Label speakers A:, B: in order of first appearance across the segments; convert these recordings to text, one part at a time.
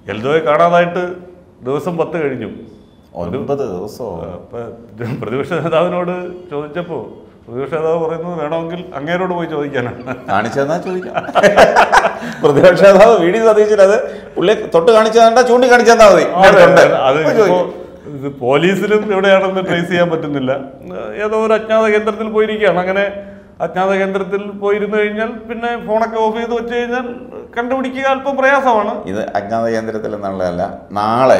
A: എൽദോയെ കാണാതായിട്ട് ദിവസം പത്ത് കഴിഞ്ഞു
B: ഒൻപത് ദിവസമോ
A: അപ്പൊ പ്രതിപക്ഷ നേതാവിനോട് ചോദിച്ചപ്പോ പ്രതിപക്ഷ നേതാവ് പറയുന്നത് വേണമെങ്കിൽ അങ്ങേരോട് പോയി ചോദിക്കാനാണ്
B: കാണിച്ചതെന്നാ ചോദിക്കാം പ്രതിപക്ഷ നേതാവ് വി ഡി സതീശൻ അത് പുള്ളി തൊട്ട് കാണിച്ചതാണ്ടാ ചൂണ്ടി കാണിച്ചെന്നാ മതി ഇന്നടുത്തുണ്ട്.
A: അത്
B: പോയി
A: ഇപ്പോ
B: ചോദിക്കാം.
A: ഇത് പോലീസിലും എവിടെയാണെന്ന് ട്രേസ് ചെയ്യാൻ പറ്റുന്നില്ല ഏതോ ഒരു അജ്ഞാത കേന്ദ്രത്തിൽ പോയിരിക്കുകയാണ് അങ്ങനെ അജ്ഞാത കേന്ദ്രത്തിൽ പോയിരുന്നു കഴിഞ്ഞാൽ പിന്നെ ഫോണൊക്കെ ഓഫ് ചെയ്ത് വെച്ച് കഴിഞ്ഞാൽ കണ്ടുപിടിക്കുക അല്പം പ്രയാസമാണ്
B: ഇത് അജ്ഞാത കേന്ദ്രത്തിൽ എന്നുള്ളതല്ല നാളെ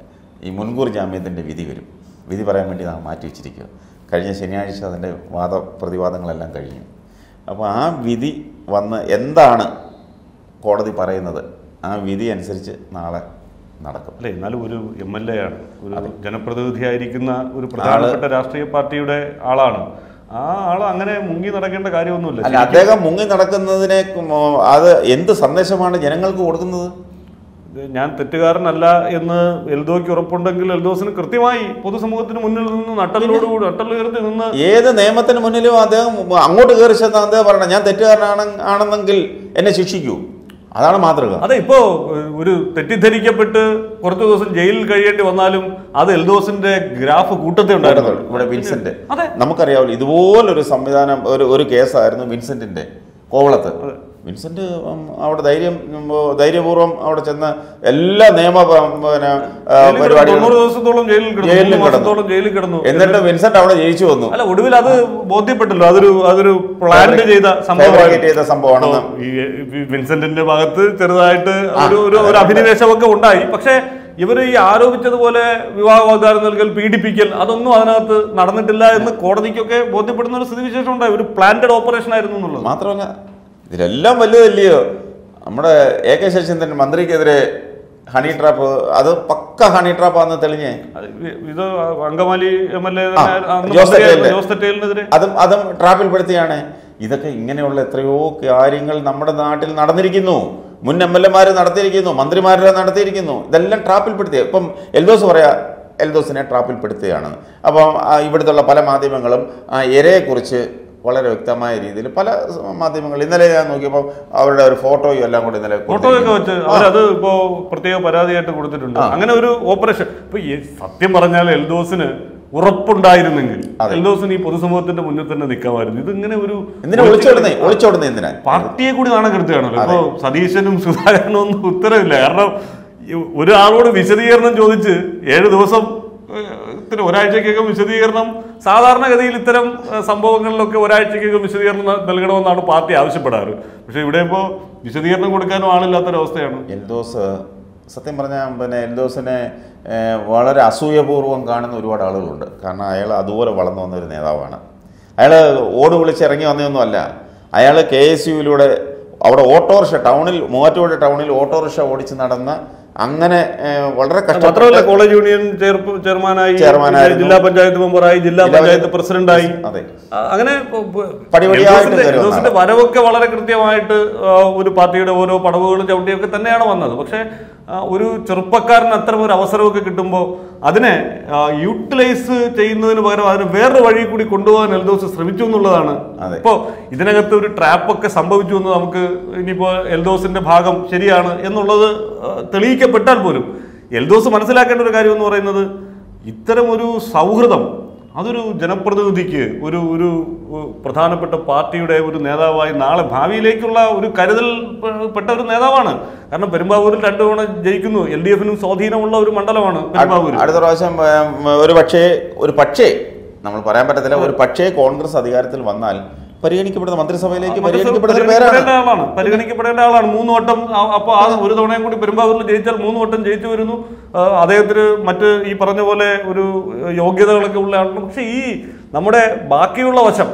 B: ഈ മുൻകൂർ ജാമ്യത്തിൻ്റെ വിധി വരും വിധി പറയാൻ വേണ്ടി നാം മാറ്റി വെച്ചിരിക്കുക കഴിഞ്ഞ ശനിയാഴ്ച അതിൻ്റെ വാദ പ്രതിവാദങ്ങളെല്ലാം കഴിഞ്ഞു അപ്പോൾ ആ വിധി വന്ന് എന്താണ് കോടതി പറയുന്നത് ആ വിധി അനുസരിച്ച് നാളെ നടക്കും
A: അല്ലെ എന്നാലും ഒരു എം എൽ എ ആണ് ഒരു ജനപ്രതിനിധിയായിരിക്കുന്ന ഒരു പ്രധാനപ്പെട്ട രാഷ്ട്രീയ പാർട്ടിയുടെ ആളാണ് ആ ആൾ അങ്ങനെ മുങ്ങി നടക്കേണ്ട കാര്യമൊന്നുമില്ല
B: അല്ല അദ്ദേഹം മുങ്ങി നടക്കുന്നതിനെ കും- അത് എന്ത് സന്ദേശമാണ് ജനങ്ങൾക്ക് കൊടുക്കുന്നത്
A: ഇത് ഞാൻ തെറ്റുകാരനല്ല എന്ന് എൽദോയ്ക്ക് ഉറപ്പുണ്ടെങ്കിൽ എൽദോസിന് കൃത്യമായി പൊതുസമൂഹത്തിന് മുന്നിൽ നിന്ന് നട്ടലിനോട് കൂടി നട്ടലുയർത്തി നിന്ന്
B: ഏത് നിയമത്തിന് മുന്നിലും അദ്ദേഹം അങ്ങോട്ട് കയറി ചെന്ന് അദ്ദേഹം പറയണം ഞാൻ തെറ്റുകാരനാണ് ആണെന്നെങ്കിൽ എന്നെ ശിക്ഷിക്കൂ അതാണ് മാതൃക
A: അതെ ഇപ്പോ ഏഹ്, ഒരു തെറ്റിദ്ധരിക്കപ്പെട്ട് കുറച്ചു ദിവസം ജയിലിൽ കഴിയേണ്ടി വന്നാലും അത് എൽദോസിന്റെ ഗ്രാഫ് കൂട്ടത്തെ ഉണ്ടായിരുന്നു
B: ഇവിടെ വിൻസെന്റ്
A: അതെ.
B: നമുക്കറിയാമല്ലോ ഇതുപോലൊരു സംവിധാനം ഒരു ഒരു കേസായിരുന്നു വിൻസെന്റിന്റെ കോവളത്ത് വിൻസെന്റ് ഉം, അവിടെ ധൈര്യം ഉം, ധൈര്യപൂർവ്വം അവിടെ ചെന്ന് എല്ലാ നിയമ പ- പിന്നെ ആ,
A: ജയിലിൽ കിടന്നു.
B: പരിപാടികളും
A: തൊണ്ണൂറ് ദിവസത്തോളം ജയിലിൽ കിടന്നു
B: ജയിലിൽ
A: മൂന്ന്
B: കിടന്നു.
A: മാസത്തോളം ജയിലിൽ കിടന്നു
B: എന്നിട്ട് വിൻസെന്റ് അവിടെ ജയിച്ചു വന്നു
A: അല്ല ഒടുവിൽ അത് ബോധ്യപ്പെട്ടല്ലോ അതൊരു അതൊരു പ്ലാന്റ് ചെയ്ത
B: Fabricate
A: സംഭവമാണ്
B: ചെയ്ത സംഭവമാണെന്ന്
A: ഈ വി- വിൻസെന്റിന്റെ ഭാഗത്ത് ചെറുതായിട്ട് ഒരു ഒരു ഒരു അഭിനിവേശമൊക്കെ ഉണ്ടായി പക്ഷേ ഇവർ ഈ ആരോപിച്ചതുപോലെ വിവാഹ വാഗ്ദാനം നൽകൽ പീഡിപ്പിക്കൽ അതൊന്നും അതിനകത്ത് നടന്നിട്ടില്ല എന്ന് കോടതിക്കൊക്കെ ബോധ്യപ്പെടുന്ന ഒരു സ്ഥിതിവിശേഷം ഉണ്ടായി ഒരു പ്ലാന്റഡ് ഓപ്പറേഷൻ ആയിരുന്നു എന്നുള്ളത്
B: മാത്രമല്ല ഇതിലെല്ലാം വലുതല്ലയോ നമ്മുടെ എ കെ ശശീന്ദ്രൻ മന്ത്രിക്കെതിരെ ഹണി ട്രാപ്പ് അത് പക്ക ഹണി ട്രാപ്പാന്ന് തെളിഞ്ഞേ
A: അത് ഇത് അങ്കമാലി എം എൽ എ
B: ആ, ജോസ് തെറ്റേലിന്റെ.
A: ജോസ് തെറ്റേലിനെതിരെ
B: അതും അതും ട്രാപ്പിൽപ്പെടുത്തിയാണ് ഇതൊക്കെ ഇങ്ങനെയുള്ള എത്രയോ കാര്യങ്ങൾ നമ്മുടെ നാട്ടിൽ നടന്നിരിക്കുന്നു മുൻ എം എൽ എമാർ നടത്തിയിരിക്കുന്നു മന്ത്രിമാരെല്ലാം നടത്തിയിരിക്കുന്നു ഇതെല്ലാം ട്രാപ്പിൽപ്പെടുത്തിയ ഇപ്പം എൽദോസ് പറയാ എൽദോസിനെ ട്രാപ്പിൽപ്പെടുത്തുകയാണ് അപ്പം ആ, ഇവിടുത്തുള്ള പല മാധ്യമങ്ങളും ആ ഇരയെക്കുറിച്ച് വളരെ വ്യക്തമായ രീതിയിൽ പല മാധ്യമങ്ങൾ ഇന്നലെ ഞാൻ നോക്കിയപ്പോൾ അവരുടെ ഒരു ഫോട്ടോയും എല്ലാം കൂടി ഇന്നലെ
A: ഫോട്ടോയൊക്കെ വെച്ച്
B: കൊടുത്തിരിക്കുന്നു.
A: അവരത് ഇപ്പോ പ്രത്യേക പരാതിയായിട്ട് കൊടുത്തിട്ടുണ്ട് അങ്ങനെ ഒരു ഓപ്പറേഷൻ ഇപ്പൊ ഈ സത്യം പറഞ്ഞാൽ എൽദോസിന് ഉറപ്പുണ്ടായിരുന്നെങ്കിൽ
B: അതെ.
A: എൽദോസിന് ഈ പൊതുസമൂഹത്തിന്റെ മുന്നിൽ തന്നെ നിൽക്കാമായിരുന്നു ഇതിങ്ങനെ ഒരു
B: എന്തിനാ ഒളിച്ചോടുന്നേ ഒളിച്ചോടുന്നേ എന്തിനാ
A: പാർട്ടിയെ കൂടി നാണം കെടുത്തുകയാണല്ലോ ഇപ്പോ സതീശനും സുധാകരനും ഒന്നും ഉത്തരവില്ല കാരണം ഈ ഒരാളോട് വിശദീകരണം ചോദിച്ച് ഏഴ് ദിവസം ഏഹ്, ത്തിന് ഒരാഴ്ചക്കകം വിശദീകരണം സാധാരണഗതിയിൽ ഇത്തരം ഏഹ്, സംഭവങ്ങളിലൊക്കെ ഒരാഴ്ചക്കകം വിശദീകരണം ന- നൽകണമെന്നാണ് പാർട്ടി ആവശ്യപ്പെടാറ് പക്ഷെ ഇവിടെ ഇപ്പോൾ വിശദീകരണം കൊടുക്കാനും ആളില്ലാത്തൊരവസ്ഥയാണ്
B: എൽദോസ് സത്യം പറഞ്ഞാൽ പിന്നെ എൽദോസിനെ ഏഹ്, വളരെ അസൂയപൂർവ്വം കാണുന്ന ഒരുപാട് ആളുകളുണ്ട് കാരണം അയാൾ അതുപോലെ വളർന്നു വന്ന ഒരു നേതാവാണ് അയാൾ ഓട് വിളിച്ച് ഇറങ്ങി വന്നതൊന്നുമല്ല അയാൾ കെ എസ് യുവിലൂടെ അവിടെ ഓട്ടോറിക്ഷ ടൗണിൽ മൂവാറ്റുപുഴ ടൗണിൽ ഓട്ടോറിക്ഷ ഓടിച്ച് നടന്ന അങ്ങനെ ഏഹ്, വളരെ
A: മാത്രമല്ല
B: കഷ്ടപ്പെട്ട
A: കോളേജ് യൂണിയൻ ചെയർപ- ചെയർമാനായി
B: ചെയർമാനായിരുന്നു.
A: ജില്ലാ പഞ്ചായത്ത് മെമ്പറായി ജില്ലാ
B: ജില്ലാ
A: പഞ്ചായത്ത്
B: പഞ്ചായത്ത്
A: പ്രസിഡന്റായി
B: അതെ
A: ആ, അങ്ങനെ പ- പ-
B: പടിപടിയായിട്ട്
A: എൽദോസിന്റെ-
B: കയറി വന്ന
A: എൽദോസിന്റെ വരവൊക്കെ വളരെ കൃത്യമായിട്ട് ആ, ഒരു പാർട്ടിയുടെ ഓരോ പടവുകളും ചവിട്ടിയൊക്കെ തന്നെയാണ് വന്നത് പക്ഷേ ആ, ഒരു ചെറുപ്പക്കാരന് അത്തരം ഒരു അവസരമൊക്കെ കിട്ടുമ്പോൾ അതിനെ യൂട്ടിലൈസ് ചെയ്യുന്നതിന് പകരം അതിന് വേറൊരു വഴി കൂടി കൊണ്ടുപോകാൻ എൽദോസ് ശ്രമിച്ചു എന്നുള്ളതാണ്
B: അതെ.
A: ഇപ്പോൾ ഇതിനകത്ത് ഒരു ട്രാപ്പൊക്കെ സംഭവിച്ചു എന്ന് നമുക്ക് ഇനിയിപ്പോൾ എൽദോസിന്റെ ഭാഗം ശരിയാണ് എന്നുള്ളത് ആ, തെളിയിക്കപ്പെട്ടാൽ പോലും എൽദോസ് മനസ്സിലാക്കേണ്ട ഒരു കാര്യം എന്ന് പറയുന്നത് ഇത്തരം ഒരു സൗഹൃദം അതൊരു ജനപ്രതിനിധിക്ക് ഒരു ഒരു ഉ- പ്രധാനപ്പെട്ട പാർട്ടിയുടെ ഒരു നേതാവായി നാളെ ഭാവിയിലേക്കുള്ള ഒരു കരുതൽ പെ- പെട്ട ഒരു നേതാവാണ് കാരണം പെരുമ്പാവൂരിൽ രണ്ടു തവണ ജയിക്കുന്നു എൽ ഡി എഫിനും സ്വാധീനമുള്ള ഒരു മണ്ഡലമാണ് പെരുമ്പാവൂർ
B: അടുത്ത പ്രാവശ്യം ഏം, ഒരു പക്ഷേ ഒരു പക്ഷേ നമ്മൾ പറയാൻ പറ്റത്തില്ല ഒരു പക്ഷേ കോൺഗ്രസ് അധികാരത്തിൽ വന്നാൽ പരിഗണിക്കപ്പെടുന്ന മന്ത്രിസഭയിലേക്ക് പരിഗണിക്കപ്പെടുന്ന ഒരു പേരാണ്
A: പരിഗണിക്കപ്പെടേണ്ട ആളാണ് പരിഗണിക്കപ്പെടേണ്ട ആളാണ് മൂന്ന് വട്ടം ആ- അപ്പൊ ആ ഒരു തവണയും കൂടി പെരുമ്പാവൂരിൽ ജയിച്ചാൽ മൂന്ന് വട്ടം ജയിച്ചു വരുന്നു ആ, അദ്ദേഹത്തിന് മറ്റ് ഈ പറഞ്ഞ പോലെ ഒരു യോഗ്യതകളൊക്കെ ഉള്ള ആളാണ് പക്ഷെ ഈ നമ്മുടെ ബാക്കിയുള്ള വശം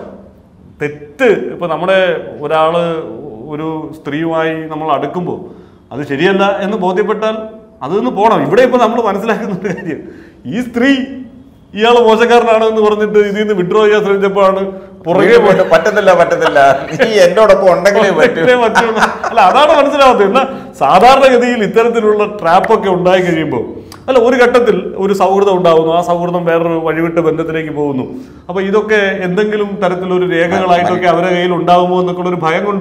A: തെറ്റ് ഇപ്പൊ നമ്മുടെ ഒരാള് ഒരു സ്ത്രീയുമായി നമ്മൾ അടുക്കുമ്പോൾ അത് ശരിയല്ല എന്ന് ബോധ്യപ്പെട്ടാൽ അതിൽ നിന്ന് പോകണം ഇവിടെ ഇപ്പൊ നമ്മൾ മനസ്സിലാക്കുന്ന ഒരു കാര്യം ഈ സ്ത്രീ ഇയാൾ മോശക്കാരനാണ് എന്ന് പറഞ്ഞിട്ട് ഇതിൽ നിന്ന് വിഡ്രോ ചെയ്യാൻ ശ്രമിച്ചപ്പോഴാണ് പുറകെ പോയിട്ട്
B: പറ്റ- പറ്റത്തില്ല പറ്റത്തില്ല നീ എന്നോടൊപ്പം ഉണ്ടെങ്കിലേ പറ്റൂ
A: പറ്റേ പറ്റുള്ളൂ. അല്ല അതാണ് മനസ്സിലാവാത്തത് എന്നാൽ സാധാരണഗതിയിൽ ഇത്തരത്തിലുള്ള ട്രാപ്പൊക്കെ ഉണ്ടായി കഴിയുമ്പോൾ അല്ല ഒരു ഘട്ടത്തിൽ ഒരു സൗഹൃദം ഉണ്ടാകുന്നു ആ സൗഹൃദം വേറൊരു വഴിവിട്ട ബന്ധത്തിലേക്ക് പോകുന്നു അപ്പൊ ഇതൊക്കെ എന്തെങ്കിലും തരത്തിലൊരു രേഖകളായിട്ടൊക്കെ അവരുടെ കയ്യിൽ ഉണ്ടാകുമോ എന്നൊക്കെ ഒരു ഭയം കൊണ്ട്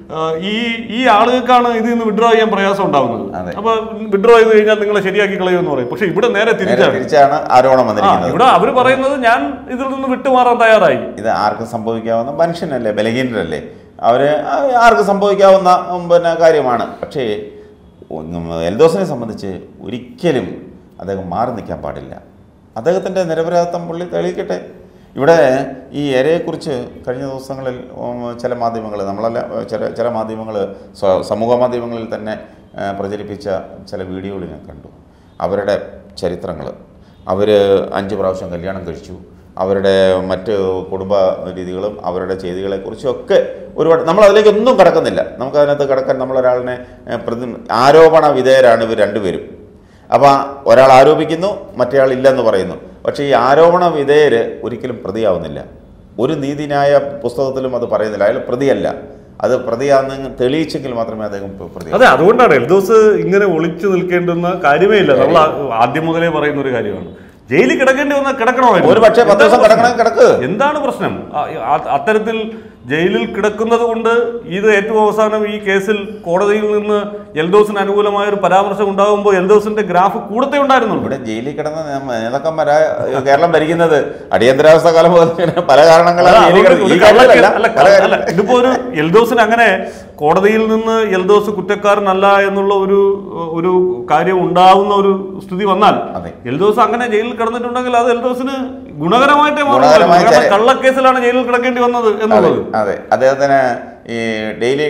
A: ആ, ഈ ഈ ആളുകൾക്കാണ് ഇതിൽ നിന്ന് വിഡ്രോ ചെയ്യാൻ പ്രയാസം ഉണ്ടാവുന്നത്
B: അതെ.
A: അപ്പൊ വിഡ്രോ ചെയ്ത് കഴിഞ്ഞാൽ നിങ്ങളെ ശരിയാക്കി കളയുമെന്ന് പറയും പക്ഷെ ഇവിടെ നേരെ
B: നേരെ
A: തിരിച്ചാണ്
B: തിരിച്ചാണ് ആരോപണം
A: ആ,
B: വന്നിരിക്കുന്നത്
A: ഇവിടെ അവര് പറയുന്നത് ഞാൻ ഇതിൽ നിന്ന് വിട്ടുമാറാൻ തയ്യാറായി
B: ഇത് ആർക്കും സംഭവിക്കാവുന്ന മനുഷ്യനല്ലേ ബലഹീനരല്ലേ അവര് ആ- ആർക്കും സംഭവിക്കാവുന്ന ഉം, പിന്നെ കാര്യമാണ് പക്ഷേ ഉം, എൽദോസിനെ സംബന്ധിച്ച് ഒരിക്കലും അദ്ദേഹം മാറി നിൽക്കാൻ പാടില്ല അദ്ദേഹത്തിൻ്റെ നിരപരാധിത്വം പുള്ളി തെളിയിക്കട്ടെ ഇവിടെ ഈ എരയെക്കുറിച്ച് കഴിഞ്ഞ ദിവസങ്ങളിൽ ഉം, ചില മാധ്യമങ്ങൾ നമ്മളല്ല ചില ചില മാധ്യമങ്ങൾ സമൂഹ മാധ്യമങ്ങളിൽ തന്നെ ആ, പ്രചരിപ്പിച്ച ചില വീഡിയോകൾ ഞാൻ കണ്ടു അവരുടെ ചരിത്രങ്ങൾ അവർ അഞ്ച് പ്രാവശ്യം കല്യാണം കഴിച്ചു അവരുടെ മറ്റ് കുടുംബ രീതികളും അവരുടെ ചെയ്തികളെക്കുറിച്ചും ഒക്കെ ഒരുപാട് നമ്മൾ അതിലേക്കൊന്നും കടക്കുന്നില്ല നമുക്ക് അതിനകത്ത് കിടക്കാൻ നമ്മളൊരാളിനെ ഏഹ്, പ്രതി ആരോപണ വിധേയരാണ് ഇവർ രണ്ടുപേരും അപ്പോൾ ഒരാൾ ആരോപിക്കുന്നു മറ്റേയാൾ ഇല്ലെന്ന് പറയുന്നു പക്ഷേ ഈ ആരോപണ വിധേയര് ഒരിക്കലും പ്രതിയാവുന്നില്ല ഒരു നീതിന്യായ പുസ്തകത്തിലും അത് പറയുന്നില്ല അയാൾ പ്രതിയല്ല അത് പ്രതിയാണെന്ന് തെളിയിച്ചെങ്കിൽ മാത്രമേ അദ്ദേഹം പ്രതിയാവൂ
A: അതെ അതുകൊണ്ടാണ് എൽദോസ് ഇങ്ങനെ ഒളിച്ചു നിൽക്കേണ്ടുന്ന കാര്യമേ ഇല്ല നമ്മൾ ആ- ആദ്യം മുതലേ പറയുന്ന ഒരു കാര്യമാണ് ജയിലിൽ കിടക്കേണ്ടി വന്നാൽ കിടക്കണമായിരുന്നു
B: ഒരു പക്ഷേ പത്ത് ദിവസം
A: എന്താണ്
B: കിടക്കണമെങ്കിൽ കിടക്ക്
A: എന്താണ് പ്രശ്നം ആ- ആ- അത്തരത്തിൽ ജയിലിൽ കിടക്കുന്നത് കൊണ്ട് ഇത് ഏറ്റവും അവസാനം ഈ കേസിൽ കോടതിയിൽ നിന്ന് എൽദോസിന് അനുകൂലമായ ഒരു പരാമർശം ഉണ്ടാകുമ്പോൾ എൽദോസിന്റെ ഗ്രാഫ് കൂടത്തെ ഉണ്ടായിരുന്നുള്ളൂ
B: ഇവിടെ ജയിലിൽ കിടന്ന നമ്മ- നേതാക്കന്മാരാ കേരളം ഭരിക്കുന്നത് അടിയന്തരാവസ്ഥ കാലം മുതൽ ഇങ്ങനെ പല കാരണങ്ങളാൽ
A: അല്ല,
B: ജയിലിൽ
A: അതുകൊണ്ട്
B: കിടന്നു. ഈ
A: ഒരു
B: കാര്യത്തിലല്ല,
A: കള്ളക്കേ- അല്ല,
B: പല
A: അല്ല,
B: കാര്യ-
A: ഇതിപ്പോ ഒരു എൽദോസിന് അങ്ങനെ കോടതിയിൽ നിന്ന് എൽദോസ് കുറ്റക്കാരനല്ല എന്നുള്ള ഒരു ഒരു കാര്യം ഉണ്ടാവുന്ന ഒരു സ്ഥിതി വന്നാൽ
B: അതെ.
A: എൽദോസ് അങ്ങനെ ജയിലിൽ കിടന്നിട്ടുണ്ടെങ്കിൽ അത് എൽദോസിന് ഗുണകരമായിട്ടേ
B: ഗുണകരമായി
A: മാറുള്ളൂ കാരണം
B: ചരി-
A: കള്ളക്കേസിലാണ് ജയിലിൽ കിടക്കേണ്ടി വന്നത്
B: അതെ
A: എന്നുള്ളത്
B: അതെ അദ്ദേഹത്തിന് ഈ ഡെയിലി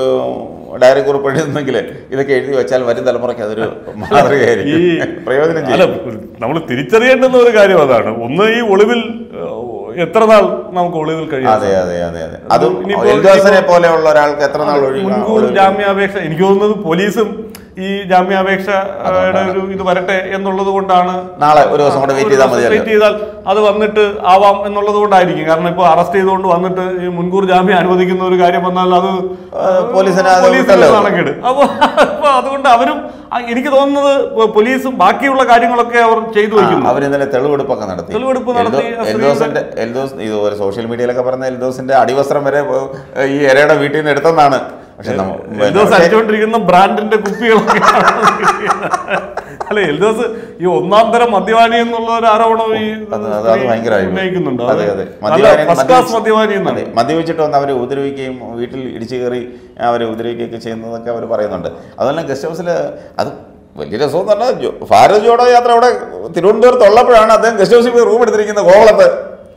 B: ഡയറി കുറിപ്പ് എഴുതുന്നെങ്കിൽ ഇതൊക്കെ എഴുതി വെച്ചാൽ വരും തലമുറയ്ക്ക് അതൊരു മാതൃകയായിരിക്കും
A: ഈ
B: പ്രയോജനം
A: അല്ല
B: ചെയ്യും
A: നമ്മൾ തിരിച്ചറിയേണ്ടുന്ന ഒരു കാര്യം അതാണ് ഒന്ന് ഈ ഒളിവിൽ ഏഹ്, എത്ര നാൾ നമുക്ക് ഒളിവിൽ കഴിയാം
B: അതെ അതെ അതെ അതെ അതും
A: ഇനിയിപ്പോ-
B: എൽദോസിനെ പോലെയുള്ള ഒരാൾക്ക് എത്ര നാൾ ഒഴിയുക
A: മുൻകൂർ ജാമ്യാപേക്ഷ എനിക്ക് തോന്നുന്നത് പോലീസും ഈ ജാമ്യാപേക്ഷയുടെ ഒരു ഇത് വരട്ടെ എന്നുള്ളത് കൊണ്ടാണ്
B: നാളെ ഒരു ദിവസം കൂടെ വെയിറ്റ് ചെയ്താൽ മതിയല്ലോ
A: വെയിറ്റ് ചെയ്താൽ അത് വന്നിട്ട് ആവാം എന്നുള്ളത് കൊണ്ടായിരിക്കും കാരണം ഇപ്പോൾ അറസ്റ്റ് ചെയ്തുകൊണ്ട് വന്നിട്ട് ഈ മുൻകൂർ ജാമ്യം അനുവദിക്കുന്ന ഒരു കാര്യം വന്നാൽ അത്
B: പോലീസിന് അത്
A: പോലീസിന്
B: വിട്ടല്ലോ.
A: നാണക്കേട് അപ്പോൾ അപ്പോൾ അതുകൊണ്ട് അവരും ആ, എനിക്ക് തോന്നുന്നത് പോലീസും ബാക്കിയുള്ള കാര്യങ്ങളൊക്കെ അവർ ചെയ്തു വയ്ക്കുന്നു
B: അവർ ഇന്നലെ തെളിവെടുപ്പൊക്കെ നടത്തി
A: തെളിവെടുപ്പ് നടത്തി
B: എൽദോ-
A: ആ
B: എൽദോസിന്റെ എൽദോസ് ഇത് ഒരു സോഷ്യൽ മീഡിയയിലൊക്കെ പറഞ്ഞ എൽദോസിന്റെ അടിവസ്ത്രം വരെ ഏഹ്, ഈ എരയുടെ വീട്ടിൽ നിന്ന് എടുത്തെന്നാണ് പക്ഷെ നമ്മ-
A: എൽദോസ്
B: പക്ഷേ-
A: അടിച്ചുകൊണ്ടിരിക്കുന്ന ബ്രാൻഡിന്റെ കുപ്പികളൊക്കെ അല്ല എൽദോസ് ഈ ഒന്നാം തരം മദ്യപാനി എന്നുള്ള ഒരു ആരോപണം ഈ
B: അത് അത് അത് ഭയങ്കരമായി
A: ഉന്നയിക്കുന്നുണ്ട്
B: അതെ അതെ
A: ഫസ്റ്റ് ക്ലാസ് മദ്യപാനി എന്നാണ്
B: അതെ, മദ്യപിച്ചിട്ട് വന്ന് അവരെ ഉപദ്രവിക്കുകയും വീട്ടിൽ ഇടിച്ചു കയറി അവരെ ഉപദ്രവിക്കുകയൊക്കെ ചെയ്യുന്നതൊക്കെ അവർ പറയുന്നുണ്ട് അതുപോലെ ഗസ്റ്റ് ഹൗസിൽ അത് വലിയ രസം എന്ന് പറഞ്ഞാൽ ജോ- ഭാരത് ജോഡോ യാത്ര അവിടെ തിരുവനന്തപുരത്ത് ഉള്ളപ്പോഴാണ് അദ്ദേഹം ഗസ്റ്റ് ഹൗസിൽ പോയി റൂം എടുത്തിരിക്കുന്നത് കോവളത്ത്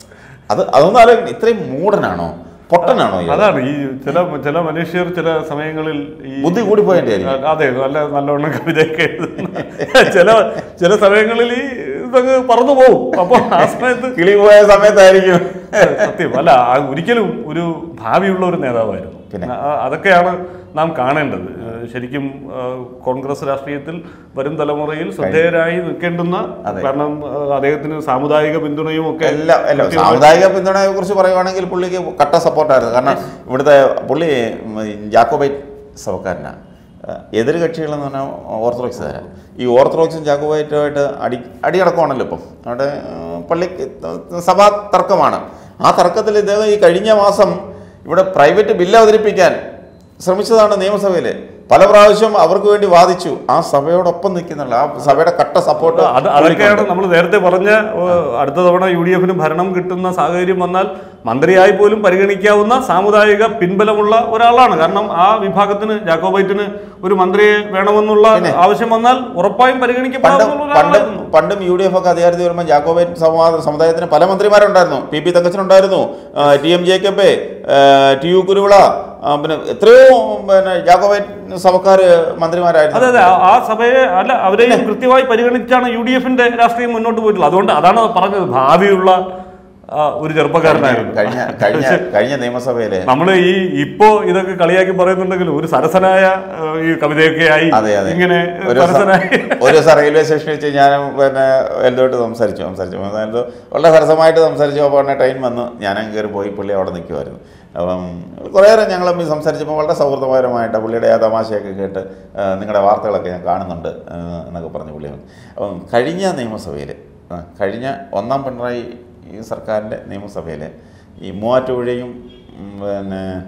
B: അത് അതൊന്നും ആലോചിക്കണം ഇത്രയും മൂടനാണോ പൊട്ടനാണോ ഇയാൾ?
A: അതാണ് ഈ ചില ചില മനുഷ്യർ ചില സമയങ്ങളിൽ ഈ
B: ബുദ്ധി കൂടിപ്പോയതിന്റെ ആയിരിക്കും.
A: അതെ നല്ല നല്ലവണ്ണം കവിതയൊക്കെ എഴുതുന്ന ചില ചില സമയങ്ങളിൽ ഈ ഇതൊക്കെ പറന്നു പോകും അപ്പൊ ആ സമയത്ത്
B: കിളി പോയ സമയത്തായിരിക്കും
A: സത്യം അല്ല ആ ഒരിക്കലും ഒരു ഭാവിയുള്ള ഒരു നേതാവായിരുന്നു
B: പിന്നെ?
A: ആ, അതൊക്കെയാണ് നാം കാണേണ്ടത് ഏഹ് ശരിക്കും ആ, കോൺഗ്രസ് രാഷ്ട്രീയത്തിൽ വരും തലമുറയിൽ ശ്രദ്ധേയരായി നിൽക്കേണ്ടുന്ന
B: അതെ.
A: കാരണം ആ, അദ്ദേഹത്തിന് സാമുദായിക പിന്തുണയും ഒക്കെ
B: എല്ലാം എല്ലാം
A: കൃത്യമായി-
B: സാമുദായിക പിന്തുണയെ കുറിച്ച് പറയുവാണെങ്കിൽ പുള്ളിക്ക് കട്ട സപ്പോർട്ടായിരുന്നു കാരണം ഇവിടുത്തെ പുള്ളി ഉം, ജാക്കോബൈറ്റ് സഭക്കാരനാണ് എതിർ കക്ഷികളെന്ന് പറഞ്ഞാൽ ഓർത്തഡോക്സ് തരാം ഈ ഓർത്തഡോക്സും ജാക്കോബൈറ്റുമായിട്ട് അടി അടിയടക്കമാണല്ലോ ഇപ്പം അവിടെ ഉം, പള്ളി സഭാ തർക്കമാണ് ആ തർക്കത്തിൽ ഇദ്ദേഹം ഈ കഴിഞ്ഞ മാസം ഇവിടെ പ്രൈവറ്റ് ബില്ല് അവതരിപ്പിക്കാൻ ശ്രമിച്ചതാണ് നിയമസഭയിൽ പല പ്രാവശ്യം അവർക്ക് വേണ്ടി വാദിച്ചു ആ സഭയോടൊപ്പം നിൽക്കുന്നുള്ള ആ സഭയുടെ കട്ട സപ്പോർട്ട്
A: അത് അതൊക്കെയാണ് നമ്മൾ നേരത്തെ പറഞ്ഞ ഏഹ്, അടുത്ത തവണ യു ഡി എഫിന് ഭരണം കിട്ടുന്ന സാഹചര്യം വന്നാൽ മന്ത്രിയായി പോലും പരിഗണിക്കാവുന്ന സാമുദായിക പിൻബലമുള്ള ഒരാളാണ് കാരണം ആ വിഭാഗത്തിന് ജാക്കോബൈറ്റിന് ഒരു മന്ത്രിയെ വേണമെന്നുള്ള ആവശ്യം വന്നാൽ ഉറപ്പായും
B: പണ്ട്
A: പരിഗണിക്കപ്പെടാവുന്ന
B: പണ്ടും
A: ഒരാളായിരുന്നു
B: പണ്ടും യു ഡി എഫ് ഒക്കെ അധികാരത്തിൽ വരുമ്പോൾ ജാക്കോബൈറ്റ് സമാ- സമുദായത്തിന് പല മന്ത്രിമാരുണ്ടായിരുന്നു പി പി തങ്കച്ചനുണ്ടായിരുന്നു ആ, ടി എം ജേക്കബ് ആ, ടി യു കുരുവിള ആ, പിന്നെ എത്രയോ പിന്നെ ജാക്കോബൈറ്റ് സഭക്കാർ മന്ത്രിമാരായിരുന്നു
A: അതെ അതെ ആ- ആ സഭയെ അല്ല അവരെയും കൃത്യമായി പരിഗണിച്ചാണ് യു ഡി എഫിന്റെ രാഷ്ട്രീയം മുന്നോട്ട് പോയിട്ടുള്ളത് അതുകൊണ്ട് അതാണ് പറഞ്ഞത് ഭാവിയുള്ള ആ, ഒരു ചെറുപ്പക്കാരനായിരുന്നു
B: കഴിഞ്ഞ കഴിഞ്ഞ കഴിഞ്ഞ നിയമസഭയിലെ
A: നമ്മൾ ഈ ഇപ്പോ ഇതൊക്കെ കളിയാക്കി പറയുന്നുണ്ടെങ്കിൽ ഒരു സരസനായ ആ, ഈ കവിതയൊക്കെ ആയി
B: അതെ അതെ
A: ഇങ്ങനെ
B: ഒരു ദിവസം
A: സരസനായി
B: ഒരു ദിവസം റെയിൽവേ സ്റ്റേഷനിൽ വെച്ച് ഞാൻ പിന്നെ എൽദോട്ട് സംസാരിച്ചു സംസാരിച്ചു എൽദോ വളരെ സരസമായിട്ട് സംസാരിച്ചു അപ്പോൾ ഉടനെ ട്രെയിൻ വന്നു ഞാനും കയറി പോയി പുള്ളി അവിടെ നിൽക്കുമായിരുന്നു അപ്പം കുറേ നേരം ഞങ്ങൾ തമ്മിൽ സംസാരിച്ചപ്പോൾ വളരെ സൗഹൃദപരമായിട്ട് പുള്ളിയുടെ ആ തമാശയൊക്കെ കേട്ട് ആ, നിങ്ങളുടെ വാർത്തകളൊക്കെ ഞാൻ കാണുന്നുണ്ട് ആ, എന്നൊക്കെ പറഞ്ഞു പുള്ളി അപ്പം കഴിഞ്ഞ നിയമസഭയിൽ ആ, കഴിഞ്ഞ ഒന്നാം പിണറായി ഈ സർക്കാരിൻ്റെ നിയമസഭയിൽ ഈ മൂവാറ്റുപുഴയും ഉം, പിന്നെ ഇതും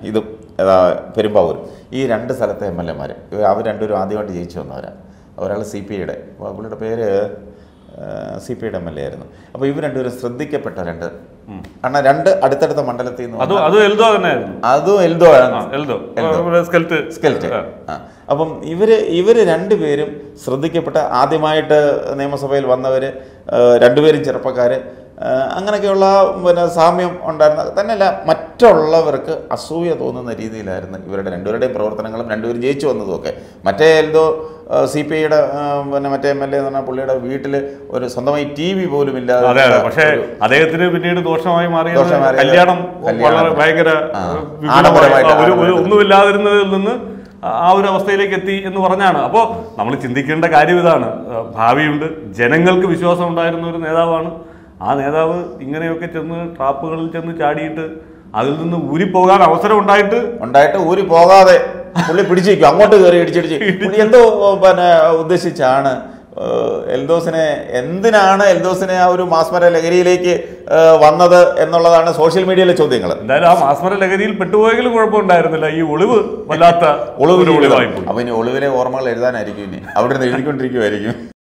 B: ഏതാ പെരുമ്പാവൂർ ഈ രണ്ട് സ്ഥലത്തെ എം എൽ എമാർ അവർ രണ്ടുപേരും ആദ്യമായിട്ട് ജയിച്ചു വന്നവരാണ് ഒരാൾ സി പി ഐയുടെ പുള്ളിയുടെ പേര് സി പി ഐയുടെ എം എൽ എ ആയിരുന്നു അപ്പോൾ ഇവർ രണ്ടുപേരും ശ്രദ്ധിക്കപ്പെട്ട രണ്ട് കാരണം രണ്ട് അടുത്തടുത്ത മണ്ഡലത്തിൽ നിന്ന്
A: അത് അത് എൽദോ തന്നെയായിരുന്നു
B: അതും എൽദോ ആണ്
A: ആ, എൽദോ
B: എൽദോ.
A: ഇവിടെ സ്കെൽറ്റ്
B: സ്കെൽറ്റ് ആ. അപ്പം ഇവര് ഇവര് രണ്ടുപേരും ശ്രദ്ധിക്കപ്പെട്ട ആദ്യമായിട്ട് നിയമസഭയിൽ വന്നവര് ആ, രണ്ടുപേരും ചെറുപ്പക്കാര് ആ, അങ്ങനെയൊക്കെയുള്ള പിന്നെ സാമ്യം ഉണ്ടായിരുന്ന തന്നെയല്ല മറ്റുള്ളവർക്ക് അസൂയ തോന്നുന്ന രീതിയിലായിരുന്നു ഇവരുടെ രണ്ടുപേരുടെയും പ്രവർത്തനങ്ങളും രണ്ടുപേരും ജയിച്ചു വന്നതും ഒക്കെ മറ്റേ എന്തോ സി പി ഐയുടെ പിന്നെ മറ്റേ എം എൽ എ എന്ന് പറഞ്ഞാൽ പുള്ളിയുടെ വീട്ടിൽ ഒരു സ്വന്തമായി ടി വി പോലും ഇല്ലാതെ
A: അതെ അതെ പക്ഷേ അദ്ദേഹത്തിന് പിന്നീട് ദോഷമായി മാറിയത്
B: ദോഷമായി മാറിയത്
A: കല്യാണം
B: കല്യാണം.
A: വളരെ ഭയങ്കര
B: ആ.
A: വിപുലമായി,
B: ആഡംബരമായിട്ട്,
A: ആ, ഒരു ഒരു
B: ആഡംബരമായിട്ട്.
A: ഒന്നുമില്ലാതിരുന്നതിൽ നിന്ന് ആ ഒരു അവസ്ഥയിലേക്ക് എത്തി എന്ന് പറഞ്ഞാണ് അപ്പോൾ നമ്മൾ ചിന്തിക്കേണ്ട കാര്യം ഇതാണ് ആ, ഭാവിയുണ്ട് ജനങ്ങൾക്ക് വിശ്വാസം ഉണ്ടായിരുന്ന ഒരു നേതാവാണ് ആ നേതാവ് ഇങ്ങനെയൊക്കെ ചെന്ന് ട്രാപ്പുകളിൽ ചെന്ന് ചാടിയിട്ട് അതിൽ നിന്ന് ഊരിപ്പോകാൻ അവസരം ഉണ്ടായിട്ട്
B: ഉണ്ടായിട്ട് ഊരി പോകാതെ പുള്ളി പിടിച്ചിരിക്കും അങ്ങോട്ട് കയറി ഇടിച്ചിടിച്ച് പുള്ളി എന്തോ പിന്നെ ഉദ്ദേശിച്ചാണ് ഏഹ്, എൽദോസിനെ എന്തിനാണ് എൽദോസിനെ ആ ഒരു മാസ്മര ലഹരിയിലേക്ക് ഏഹ്, വന്നത് എന്നുള്ളതാണ് സോഷ്യൽ മീഡിയയിലെ ചോദ്യങ്ങൾ
A: എന്തായാലും ആ മാസ്മര ലഹരിയിൽ പെട്ടുപോയെങ്കിലും കുഴപ്പമുണ്ടായിരുന്നില്ല ഈ ഒളിവ് വല്ലാത്ത
B: ഒളിവ്
A: ഒരു ഒളിവായി പോയി
B: അപ്പൊ ഇനി ഒളിവിലെ ഓർമ്മകൾ എഴുതാനായിരിക്കും ഇനി അവിടെ നിന്ന് എഴുതിക്കൊണ്ടിരിക്കുമായിരിക്കും